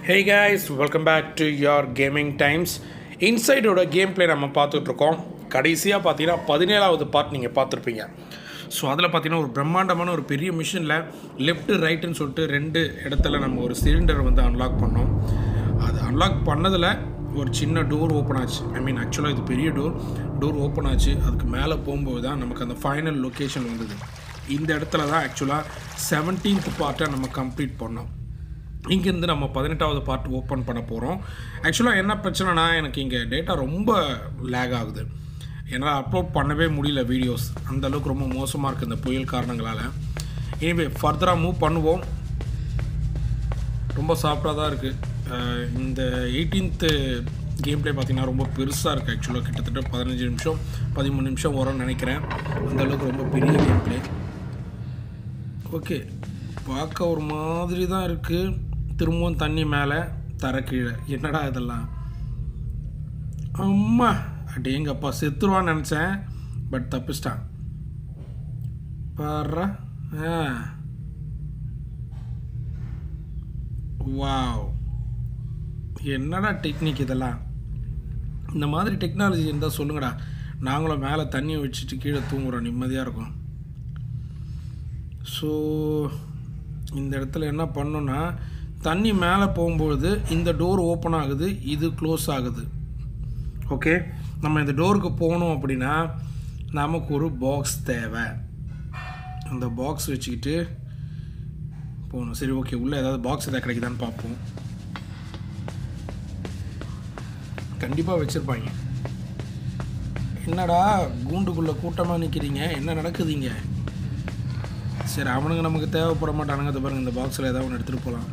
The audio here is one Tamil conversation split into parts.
hey guys welcome back to your gaming times இன்சைடோட கேம் பிளே நம்ம பார்த்துட்ருக்கோம் கடைசியாக பார்த்தீங்கன்னா பதினேழாவது பார்ட் நீங்கள் பார்த்துருப்பீங்க ஸோ அதில் பார்த்தீங்கன்னா ஒரு பிரம்மாண்டமான ஒரு பெரிய மிஷினில் லெஃப்ட் ரைட்டுன்னு சொல்லிட்டு ரெண்டு இடத்துல நம்ம ஒரு சிலிண்டரை வந்து அன்லாக் பண்ணோம் அது அன்லாக் பண்ணதில் ஒரு சின்ன டோர் ஓப்பன் ஆச்சு ஐ மீன் ஆக்சுவலாக இது பெரிய டோர் டோர் ஓப்பன் ஆச்சு அதுக்கு மேலே போகும்போது தான் நமக்கு அந்த ஃபைனல் லொக்கேஷன் வந்தது இந்த இடத்துல தான் ஆக்சுவலாக செவன்டீன்த் பார்ட்டை நம்ம கம்ப்ளீட் பண்ணோம் இங்கேருந்து நம்ம பதினெட்டாவது பார்ட் ஓப்பன் பண்ண போகிறோம் ஆக்சுவலாக என்ன பிரச்சனைனா எனக்கு இங்கே டேட்டா ரொம்ப லேக் ஆகுது என்னால் அப்லோட் பண்ணவே முடியல வீடியோஸ் அந்த அளவுக்கு ரொம்ப மோசமாக இருக்குது இந்த புயல் காரணங்களால் எனிவே ஃபர்தராக மூவ் பண்ணுவோம் ரொம்ப சாஃப்டாக தான் இருக்குது இந்த எயிட்டீன்த்து கேம் ப்ளே பார்த்தீங்கன்னா ரொம்ப பெருசாக இருக்குது ஆக்சுவலாக கிட்டத்தட்ட பதினஞ்சு நிமிஷம் பதிமூணு நிமிஷம் வரும்னு நினைக்கிறேன் அந்த அளவுக்கு ரொம்ப பெரிய கேம் ப்ளே ஓகே பார்க்க ஒரு மாதிரி தான் இருக்குது திரும்பவும் தண்ணி மேலே தர கீழே என்னடா இதெல்லாம் அம்மா அடேங்கப்பா செத்துருவான்னு நினச்சேன் பட் தப்பிச்சிட்டான் பாரு ஆ வாவ் என்னடா டெக்னிக் இதெல்லாம் இந்த மாதிரி டெக்னாலஜி இருந்தால் சொல்லுங்கடா நாங்களும் மேலே தண்ணியை வச்சுட்டு கீழே தூங்குறோம் நிம்மதியாக இருக்கும் ஸோ இந்த இடத்துல என்ன பண்ணோன்னா தண்ணி மேலே போகும்பொழுது இந்த டோர் ஓப்பன் ஆகுது இது க்ளோஸ் ஆகுது ஓகே நம்ம இந்த டோருக்கு போகணும் அப்படின்னா நமக்கு ஒரு பாக்ஸ் தேவை அந்த பாக்ஸ் வச்சுக்கிட்டு போகணும் சரி ஓகே உள்ளே ஏதாவது பாக்ஸ் எதாவது கிடைக்குதான்னு பார்ப்போம் கண்டிப்பாக வச்சுருப்பாங்க என்னடா கூண்டுக்குள்ளே கூட்டமாக நிற்கிறீங்க என்ன நடக்குதுங்க சரி அவனுங்க நமக்கு தேவைப்பட மாட்டானுங்க அதை பாருங்க இந்த பாக்ஸில் ஏதாவது ஒன்று எடுத்துகிட்டு போகலாம்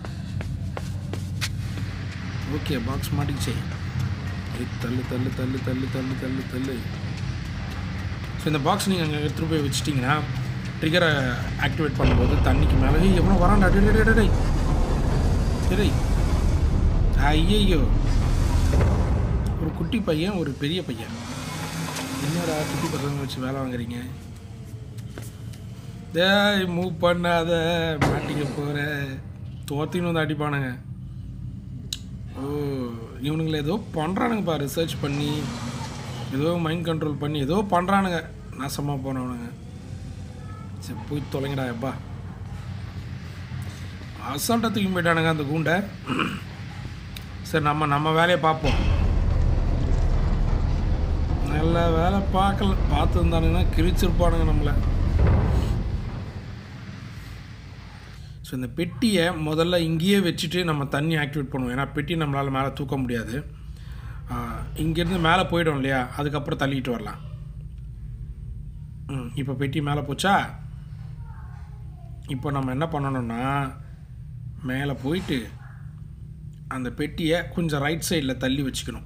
ஓகே பாக்ஸ் மாட்டிக்கிச்சே ஏய், தள்ளு தள்ளு தள்ளு தள்ளு தள்ளு தள்ளு தள்ளு ஸோ இந்த பாக்ஸ் நீங்கள் அங்கே எடுத்துகிட்டு போய் வச்சிட்டிங்கன்னா ட்ரிகரை ஆக்டிவேட் பண்ணும்போது தண்ணிக்கு மேலே ஏய், எவனோ வரான்டா டே டே, டே, டே சரி ஐயையோ ஒரு குட்டி பையன் ஒரு பெரிய பையன் என்னடா குட்டி பசங்க வச்சு வேலை வாங்குறீங்க டேய் மூவ் பண்ணாத மாட்டிக்க போகிற தோத்தின்னு வந்து அடிப்பானுங்க ஓ இவனுங்களை ஏதோ பண்ணுறானுங்கப்பா ரிசர்ச் பண்ணி ஏதோ மைண்ட் கண்ட்ரோல் பண்ணி ஏதோ பண்ணுறானுங்க நாசமாக போனவனுங்க சரி போய் தொலைங்கடா எப்பா அசால்ட்டாக தூக்கி போயிட்டானுங்க அந்த கூண்டை சரி நம்ம நம்ம வேலையை பார்ப்போம் நல்ல வேலை பார்க்கல பார்த்துருந்தானுங்கன்னா கிழிச்சிருப்பானுங்க நம்மளை ஸோ இந்த பெட்டியை முதல்ல இங்கேயே வச்சுட்டு நம்ம தண்ணி ஆக்டிவேட் பண்ணுவோம் ஏன்னா பெட்டி நம்மளால் மேலே தூக்க முடியாது இங்கேருந்து மேலே போயிடும் இல்லையா அதுக்கப்புறம் தள்ளிட்டு வரலாம் ம் இப்போ பெட்டி மேலே போச்சா இப்போ நம்ம என்ன பண்ணணும்னா மேலே போயிட்டு அந்த பெட்டியை கொஞ்சம் ரைட் சைடில் தள்ளி வச்சுக்கணும்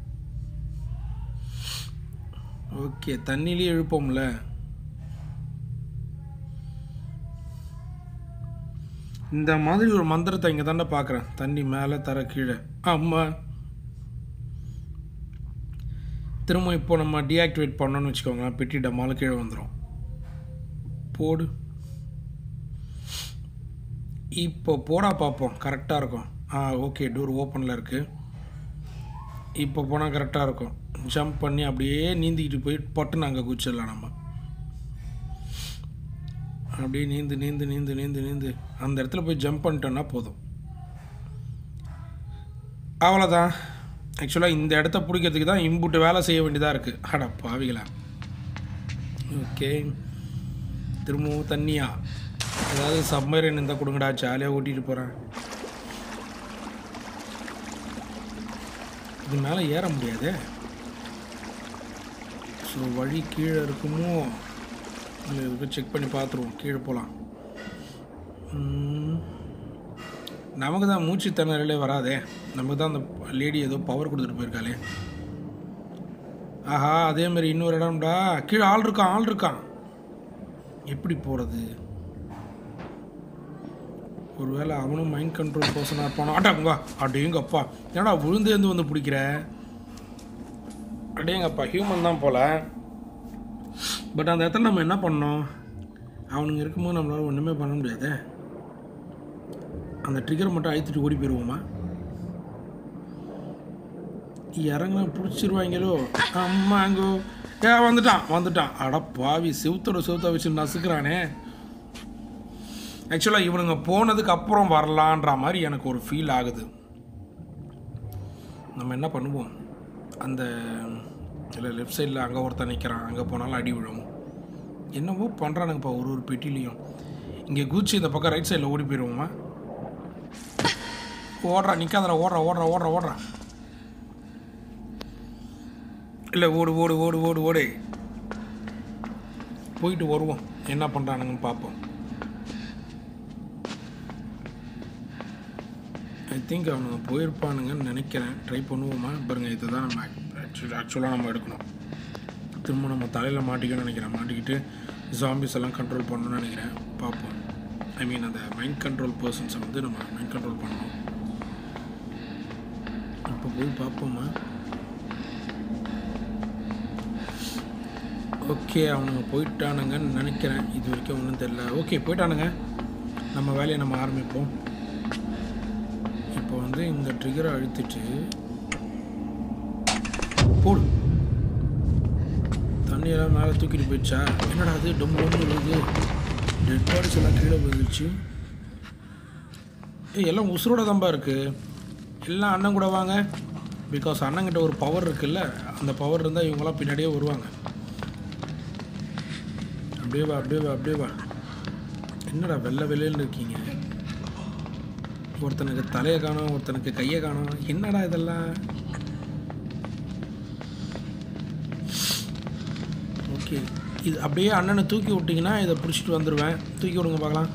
ஓகே தண்ணியிலே இழுப்போம்ல இந்த மாதிரி ஒரு மந்திரத்தை இங்கே தாண்டா பார்க்குறேன் தண்ணி மேலே தர கீழே ஆமா திரும்ப இப்போ நம்ம டீஆக்டிவேட் பண்ணோன்னு வச்சுக்கோங்க பெட்டி டம்மால கீழே வந்துடும் போடு இப்போ போடா பார்ப்போம் கரெக்டாக இருக்கும் ஆ ஓகே டோர் ஓப்பனில் இருக்குது இப்போ போனால் கரெக்டாக இருக்கும் ஜம்ப் பண்ணி அப்படியே நீந்திக்கிட்டு போய் பட்டுன்னு அங்கே குச்சிடலாம் நம்ம அப்படியே நீந்து நீந்து நீந்து நீந்து நீந்து அந்த இடத்துல போய் ஜம்ப் பண்ணிட்டோன்னா போதும் அவ்வளோதான் ஆக்சுவலாக இந்த இடத்த பிடிக்கிறதுக்கு தான் இம்புட்டு வேலை செய்ய வேண்டியதாக இருக்குது அட பாவிகளா ஓகே திரும்பவும் தண்ணியா ஏதாவது சப்மரீன் இருந்தால் கொடுங்கடா ஜாலியாக ஓட்டிகிட்டு போகிறேன் இது மேலே ஏற முடியாதே ஸோ வழி கீழே இருக்குமோ இல்லை இதுக்கு செக் பண்ணி பார்த்துருவோம் கீழே போகலாம் நமக்கு தான் மூச்சு திணறலே வராதே நமக்கு தான் அந்த லேடி ஏதோ பவர் கொடுத்துட்டு போயிருக்காளே ஆஹா அதே மாதிரி இன்னொரு இடம்டா கீழே ஆள் இருக்கான் ஆள் இருக்கான் எப்படி போகிறது ஒருவேளை அவனும் மைண்ட் கண்ட்ரோல் பர்சனாக இருப்பானோ அடாங்க அடேங்கப்பா என்னடா விழுந்தேந்து வந்து பிடிக்கிற அடேங்கப்பா ஹியூமன் தான் போல பட் அந்த இடத்துல நம்ம என்ன பண்ணோம் அவனுங்க இருக்கும்போது நம்மளால் ஒன்றுமே பண்ண முடியாதே அந்த ட்ரிகர் மட்டும் அழுத்திட்டு ஓடி போயிடுவோமா இறங்கினா பிடிச்சிருவாங்களோ அம்மாங்கோ ஏ வந்துட்டான் வந்துட்டான் அட பாவி செவுத்தோட செவுத்த வச்சு நசுக்கிறானே ஆக்சுவலாக இவனுங்க போனதுக்கு அப்புறம் வரலான்ற மாதிரி எனக்கு ஒரு ஃபீல் ஆகுது நம்ம என்ன பண்ணுவோம் அந்த இல்லை லெஃப்ட் சைடில் அங்கே ஒருத்தன் நிற்கிறான் அங்கே போனாலும் அடி விழும் என்னவோ பண்ணுறானுங்கப்பா ஒரு ஒரு பெட்டிலையும் இங்கே குச்சி இந்த பக்கம் ரைட் சைடில் ஓடி போயிடுவோமா ஓடுறா நிற்காதடா ஓடுறா ஓடுறா ஓடுறா ஓடுறா இல்லை ஓடு ஓடு ஓடு ஓடு ஓடு போயிட்டு வருவோம் என்ன பண்ணுறானுங்கன்னு பார்ப்போம் ஐ திங்க் அவனுங்க போயிருப்பானுங்கன்னு நினைக்கிறேன் ட்ரை பண்ணுவோமா பாருங்க இதுதான் நம்ம ஆக்சுவலி ஆக்சுவலாக நம்ம எடுக்கணும் திரும்ப நம்ம தலையில் மாட்டிக்கணும்னு நினைக்கிறேன் மாட்டிக்கிட்டு ஜாம்பிஸ் எல்லாம் கண்ட்ரோல் பண்ணணும்னு நினைக்கிறேன் பார்ப்போம் ஐ மீன் அந்த மைண்ட் கண்ட்ரோல் பர்சன்ஸை வந்து நம்ம மைண்ட் கண்ட்ரோல் பண்ணணும் இப்போ போய் பார்ப்போமா ஓகே அவனுங்க போயிட்டானுங்கன்னு நினைக்கிறேன் இது வரைக்கும் ஒன்றும் தெரில ஓகே போயிட்டானுங்க நம்ம வேலையை நம்ம ஆரம்பிப்போம் இப்போ வந்து இந்த ட்ரிகரை அழுத்திட்டு போடு தண்ணியெல்லாம் மேலே தூக்கிட்டு போயிடுச்சா என்னடா அது டொம்பு டொம்பு விழுது டெட் பாடிஸ் எல்லாம் கீழே விழுந்துச்சு ஏய் எல்லாம் உசுரோட தான்பா இருக்குது எல்லாம் அண்ணன் கூட வாங்க பிகாஸ் அண்ணங்கிட்ட ஒரு பவர் இருக்குல்ல அந்த பவர் இருந்தால் இவங்களாம் பின்னாடியே வருவாங்க அப்படியே வா அப்படியே வா அப்படியே வா என்னடா வெள்ளை வெள்ளைன்னு இருக்கீங்க ஒருத்தனுக்கு தலையை காணும் ஒருத்தனுக்கு கையை காணும் என்னடா இதெல்லாம் ஓகே இது அப்படியே அண்ணனை தூக்கி விட்டிங்கன்னா இதை பிடிச்சிட்டு வந்துடுவேன் தூக்கி விடுங்க பார்க்கலாம்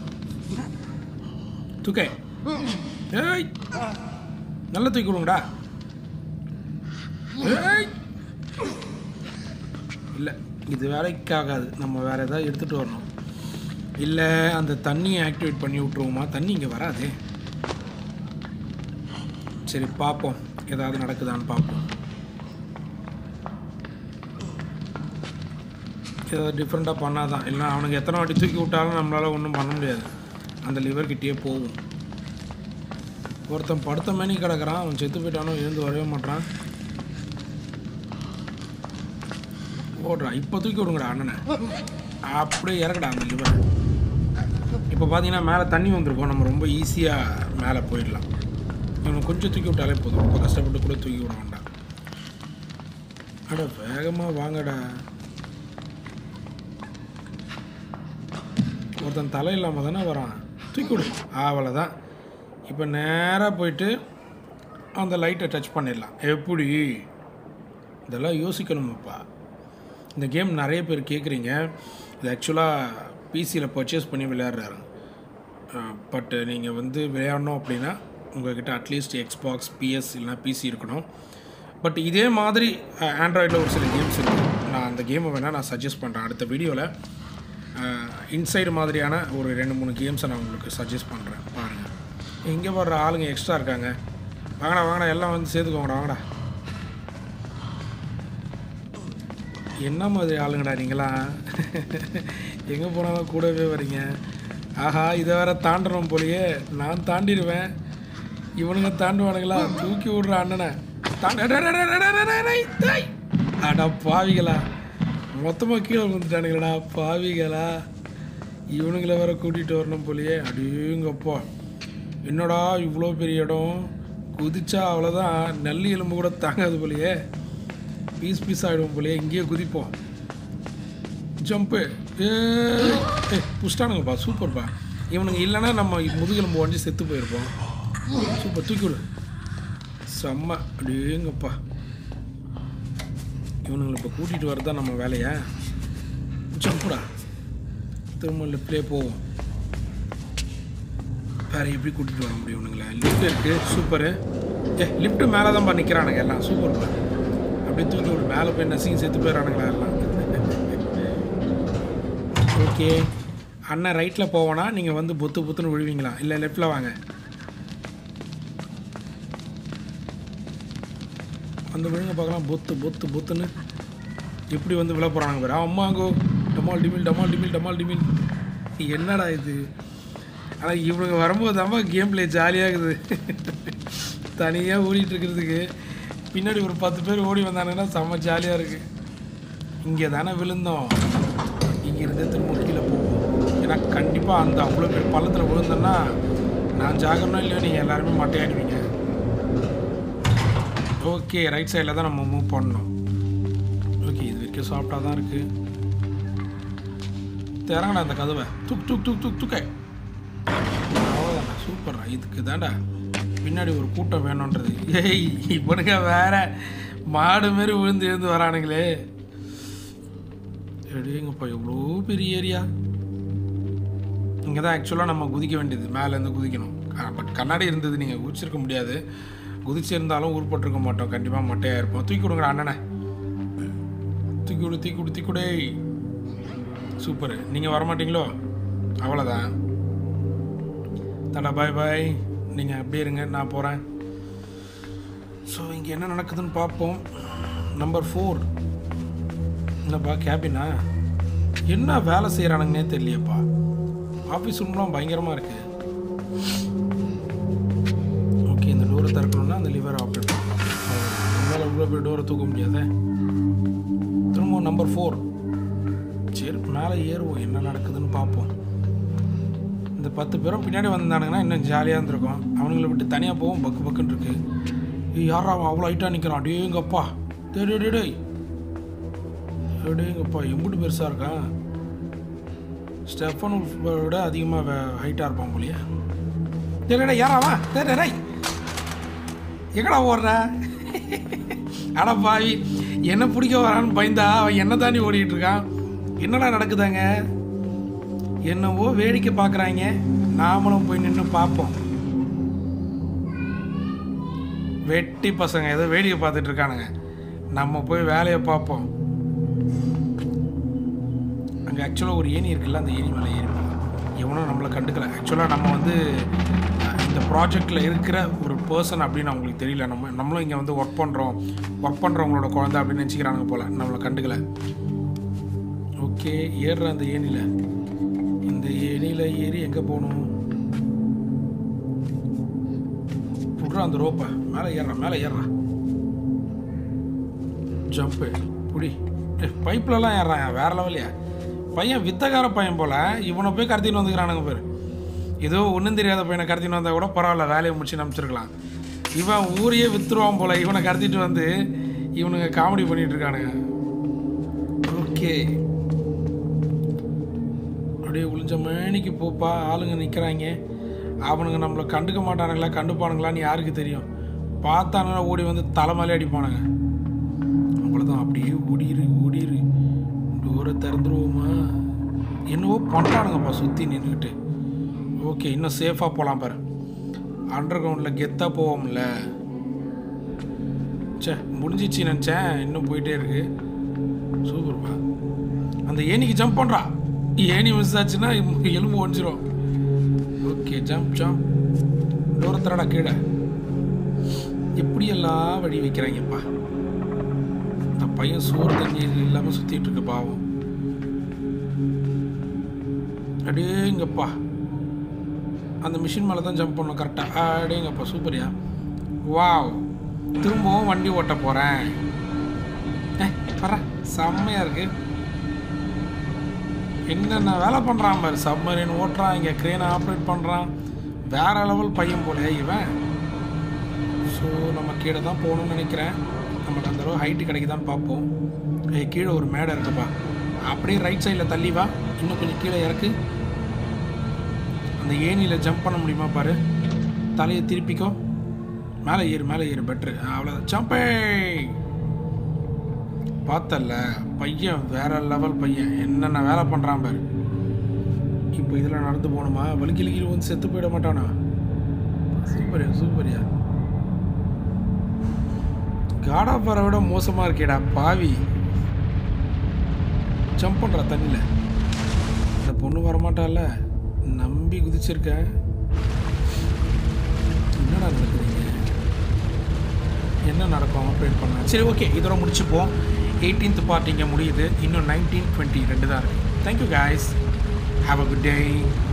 தூக்க ஏய் நல்லா தூக்கி விடுங்கடா ஏய் இல்லை இது வேலைக்காகாது நம்ம வேறு ஏதாவது எடுத்துகிட்டு வரணும் இல்லை அந்த தண்ணியை ஆக்டிவேட் பண்ணி விட்ருவோமா தண்ணி இங்கே வராதே சரி பார்ப்போம் ஏதாவது நடக்குதான்னு பார்ப்போம் ஏதாவது டிஃப்ரெண்ட்டாக பண்ணாதான் இல்லை அவனுக்கு எத்தனை வாட்டி தூக்கி விட்டாலும் நம்மளால் ஒன்றும் பண்ண முடியாது அந்த லிவர் கிட்டேயே போகும் ஒருத்தன் படுத்த மேனி கிடக்குறான் அவன் செத்து போயிட்டானோ எழுந்து வரவே மாட்டான் ஓடுறான் இப்போ தூக்கி விடுங்கடா அண்ணனை அப்படியே இறக்கடா அந்த லிவர் இப்போ பார்த்தீங்கன்னா மேலே தண்ணி வந்திருக்கோம் நம்ம ரொம்ப ஈஸியாக மேலே போயிடலாம் இவனை கொஞ்சம் தூக்கி விட்டாலே போதும் ரொம்ப கஷ்டப்பட்டு கூட தூக்கி விட வேண்டாம் அட வேகமாக வாங்கடா ஒருத்தன் தலை இல்லாமல் தானே வரான் தூக்கி விடு அவ்வளோதான் இப்போ நேராக போயிட்டு அந்த லைட்டை டச் பண்ணிடலாம் எப்படி இதெல்லாம் யோசிக்கணுமாப்பா இந்த கேம் நிறைய பேர் கேட்குறீங்க இது ஆக்சுவலாக பிசியில் பர்ச்சேஸ் பண்ணி விளையாடுறாரு பட் நீங்கள் வந்து விளையாடணும் அப்படின்னா உங்கள்கிட்ட அட்லீஸ்ட் எக்ஸ்பாக்ஸ் பிஎஸ் இல்லைனா பிசி இருக்கணும் பட் இதே மாதிரி ஆண்ட்ராய்டில் ஒரு சில கேம்ஸ் இருக்குது நான் அந்த கேமை வேணால் நான் சஜஸ்ட் பண்ணுறேன் அடுத்த வீடியோவில் இன்சைடு மாதிரியான ஒரு ரெண்டு மூணு கேம்ஸை நான் உங்களுக்கு சஜஸ்ட் பண்ணுறேன் பாருங்கள் இங்கே வர்ற ஆளுங்க எக்ஸ்ட்ரா இருக்காங்க வாங்கடா வாங்கடா எல்லாம் வந்து சேர்த்துக்கோங்கடா வாங்கடா என்ன மாதிரி ஆளுங்கடா நீங்களாம் எங்கே போனாலும் கூடவே வரீங்க ஆஹா இதை வேற தாண்டணும் போலயே நான் தாண்டிடுவேன் இவனுங்க தாண்டுவானுங்களா தூக்கி விடுற அண்ணனை தாண்ட அடா பாவிகளா மொத்தமாக கீழே வந்துட்டானுங்களா பாவிகளா இவனுங்களை வேற கூட்டிகிட்டு வரணும் போலயே அடியுங்கப்பா என்னடா இவ்வளோ பெரிய இடம் குதிச்சா அவ்வளோதான் நல்லி எலும்பு கூட தாங்காது போலயே பீஸ் பீஸ் ஆகிடுவோம் போலயே இங்கேயே குதிப்போம் ஜம்ப்பு ஏ புஷ்டானுங்கப்பா சூப்பர்ப்பா இவனுங்க இல்லைன்னா நம்ம முதுகெலும்பு உடஞ்சி செத்து போயிருப்போம் சூப்பர் தூக்கி விடு செம்ம அப்படியேங்கப்பா இவனுங்களை இப்போ கூட்டிகிட்டு வரதான் நம்ம வேலையா ஜம்ப்புடா திரும்ப லெஃப்ட்லேயே போவோம் வேற எப்படி கூட்டிகிட்டு வர முடியும் இவனுங்களே லிஃப்ட் இருக்குது சூப்பரு ஏ லிஃப்ட்டு மேலே தான் நிற்கிறானுங்க எல்லாம் சூப்பர்ப்பா அப்படியே தூக்கி விடு மேலே போய் நசிங்க செத்து போயிடறானுங்களா எல்லாம் ஓகே அண்ணன் ரைட்டில் போவோனா நீங்கள் வந்து பொத்து பொத்துன்னு விழுவீங்களா இல்லை லெஃப்டில் வாங்க வந்து விழுங்க பார்க்கலாம் பொத்து பொத்து பொத்துன்னு எப்படி வந்து விழ போகிறாங்க பேர் அம்மாங்கோ டமால் டிமில் டமால் டிமில் டமால் டிமில் என்னடா இது ஆனால் இவனுங்க வரும்போது தான்ப்பா கேம் பிளே ஜாலியாக இருக்குது தனியாக ஓடிட்டு இருக்கிறதுக்கு பின்னாடி ஒரு பத்து பேர் ஓடி வந்தானுங்கன்னா செம்ம ஜாலியாக இருக்குது இங்கே தானே விழுந்தோம் இங்கே இருந்து திரும்ப கீழே போவோம் ஏன்னா கண்டிப்பாக அந்த அவ்வளோ பேர் பள்ளத்தில் விழுந்தோன்னா நான் ஜாகரணும் இல்லையோ நீங்கள் எல்லாருமே மட்டையாடுவீங்க ஓகே ரைட் சைடில் தான் நம்ம மூவ் பண்ணணும் ஓகே இது வரைக்கும் சாஃப்டாக தான் இருக்குது திறங்கடா அந்த கதவை துக் துக் துக் துக் துக்க அவ்வளோதான்டா சூப்பர்டா இதுக்கு தான்டா பின்னாடி ஒரு கூட்டம் வேணுன்றது ஏய் இவனுங்க வேற மாடு மாரி விழுந்து எழுந்து வரானுங்களே எடிங்கப்பா எவ்வளோ பெரிய ஏரியா இங்கே தான் ஆக்சுவலாக நம்ம குதிக்க வேண்டியது மேலேருந்து குதிக்கணும் பட் கண்ணாடி இருந்தது நீங்கள் குதிச்சிருக்க முடியாது குதிச்சிருந்தாலும் உருப்பட்டிருக்க மாட்டோம் கண்டிப்பாக மட்டையாக இருப்போம் தூக்கி கொடுங்க அண்ணனை தூக்கி விடு தூக்கி விடு தூக்கி விடு சூப்பர் நீங்கள் வரமாட்டீங்களோ அவ்வளோதான் தடா பாய் பாய் நீங்கள் அப்படியே இருங்க நான் போகிறேன் ஸோ இங்கே என்ன நடக்குதுன்னு பார்ப்போம் நம்பர் ஃபோர் என்னப்பா கேபினா என்ன வேலை செய்கிறானுங்கன்னே தெரியலையப்பா ஆஃபீஸ் ரூம்லாம் பயங்கரமாக இருக்கு ஓகே இந்த டோரை திறக்கணும்னா அந்த லிவர் ஆப்ரேட் நம்மளால் இவ்வளோ போய் டோரை தூக்க முடியாதே திரும்ப நம்பர் ஃபோர் சரி மேலே ஏறுவோம் என்ன நடக்குதுன்னு பார்ப்போம் இந்த பத்து பேரும் பின்னாடி வந்தானுங்கன்னா இன்னும் ஜாலியாக இருந்திருக்கும் அவனுங்களை விட்டு தனியாக போவோம் பக்கு பக்குன்னு இருக்கு ஏய், யாரா அவன் அவ்வளோ ஹைட்டாக நிற்கிறான் அடேங்கப்பா டே டே டே டேய் அடேங்கப்பா எம்பிட்டு பெருசாக இருக்கான் ஸ்டெஃபன் உல்ஃபை விட அதிகமாக ஹைட்டாக இருப்பான் போலியே டேய் டேய், டேய் யாராவா டே டே டேய் எங்கடா ஓடுற அட பாவி என்ன பிடிக்க வரான்னு பயந்தா அவன் என்ன தாண்டி ஓடிட்டு இருக்கான் என்னடா நடக்குதாங்க என்னவோ வேடிக்கை பார்க்குறாங்க நாமளும் போய் நின்று பார்ப்போம் வெட்டி பசங்க ஏதோ வேடிக்கை பார்த்துட்டு இருக்கானுங்க நம்ம போய் வேலையை பார்ப்போம் அங்கே ஆக்சுவலாக ஒரு ஏணி இருக்குல்ல அந்த ஏணி மேலே ஏறி போகலாம் எவனும் நம்மளை கண்டுக்கல ஆக்சுவலாக நம்ம வந்து அஹ், இந்த ப்ராஜெக்டில் இருக்கிற ஒரு பர்சன் அப்படின்னு அவங்களுக்கு தெரியல நம்ம நம்மளும் இங்கே வந்து ஒர்க் பண்ணுறோம் ஒர்க் பண்ணுறவங்களோட குழந்தை அப்படின்னு நினச்சிக்கிறானுங்க போல் நம்மளை கண்டுக்கல ஓகே ஏறுற அந்த ஏணியில் இந்த ஏணியில் ஏறி எங்கே போகணும் புடுறா அந்த ரோப்பை மேலே ஏறுறா மேலே ஏறுறா ஜம்ப்பு புடி பைப்லலாம் ஏறான் வேற லெவல்லையா பையன் வித்தகார பையன் போல இவனை போய் கடத்தின்னு வந்துக்கிறானுங்க பேர் ஏதோ ஒன்றும் தெரியாத பையனை கடத்தின்னு வந்தால் கூட பரவாயில்ல வேலையை முடிச்சு நம்பிச்சிருக்கலாம் இவன் ஊரையே வித்துருவான் போல இவனை கடத்திட்டு வந்து இவனுங்க காமெடி பண்ணிட்டு இருக்கானுங்க ஓகே அப்படியே உளிஞ்ச மேனிக்கு போப்பா ஆளுங்க நிற்கிறாங்க அவனுங்க நம்மளை கண்டுக்க மாட்டானுங்களா கண்டுப்பானுங்களான்னு யாருக்கு தெரியும் பார்த்தானுங்களா ஓடி வந்து தலைமையிலே அடிப்பானுங்க அவ்வளோதான் அப்படியே ஓடிரு ஓடிரு டோரை திறந்துருவோமா என்னவோ பண்ணுறானுங்கப்பா சுற்றி நின்றுக்கிட்டு ஓகே இன்னும் சேஃபாக போகலாம் பாரு அண்டர் கிரவுண்டில் கெத்தாக போவோம்ல சே முடிஞ்சிச்சு நினச்சேன் இன்னும் போயிட்டே இருக்கு சூப்பர்ப்பா அந்த ஏணிக்கு ஜம்ப் பண்ணுறா ஏணி மிஸ் ஆச்சுன்னா எலும்பு ஒடிச்சிரும் ஓகே ஜம்ப் ஜம்ப் தூரத்துறடா கீழே எப்படியெல்லாம் வழி வைக்கிறாங்கப்பா இந்த பையன் சோறு தண்ணி இல்லாமல் சுற்றிட்டு இருக்கு பாவம் அடேங்கப்பா அந்த மிஷின் மேலே தான் ஜம்ப் பண்ணணும் கரெக்டாக அடேங்கப்பா சூப்பரியா வாவ் திரும்பவும் வண்டி ஓட்ட போகிறேன் ஏ வர செம்மையாக இருக்கு என்னென்ன வேலை பண்ணுறான் பாரு சப்மரீன் ஓட்டுறான் இங்கே க்ரெயினை ஆப்ரேட் பண்ணுறான் வேற லெவல் பையன் போல இவன் ஸோ நம்ம கீழே தான் போகணும்னு நினைக்கிறேன் நமக்கு அந்த அளவு ஹைட்டு கிடைக்குதான்னு பார்ப்போம் ஏய் கீழே ஒரு மேடை இருக்குப்பா அப்படியே ரைட் சைடில் தள்ளி வா இன்னும் கொஞ்சம் கீழே இறக்கு அந்த ஏணியில் ஜம்ப் பண்ண முடியுமா பாரு தலையை திருப்பிக்கோ மேலே ஏறு மேலே ஏறு பெட்ரு அவ்வளோதான் ஜம்பே பார்த்தல பையன் வேற லெவல் பையன் என்னென்ன வேலை பண்ணுறான் பாரு இப்போ இதில் நடந்து போகணுமா வலிக்கிலிக்கில் வந்து செத்து போயிட மாட்டானா சூப்பரியா சூப்பரியா காடா பறவை விட மோசமாக இருக்கேடா பாவி ஜம்ப் பண்ணுறா தண்ணியில் இந்த பொண்ணு வரமாட்டால நம்பி குதிச்சிருக்கேன் என்னடா நடக்குதுங்க என்ன நடக்கும் ஆப்ரேட் பண்ண சரி ஓகே இதோட முடிச்சுப்போம் எயிட்டீன்த் பார்ட் இங்கே முடியுது இன்னும் நைன்டீன் டுவெண்ட்டி ரெண்டு தான் இருக்குது thank you guys have a good day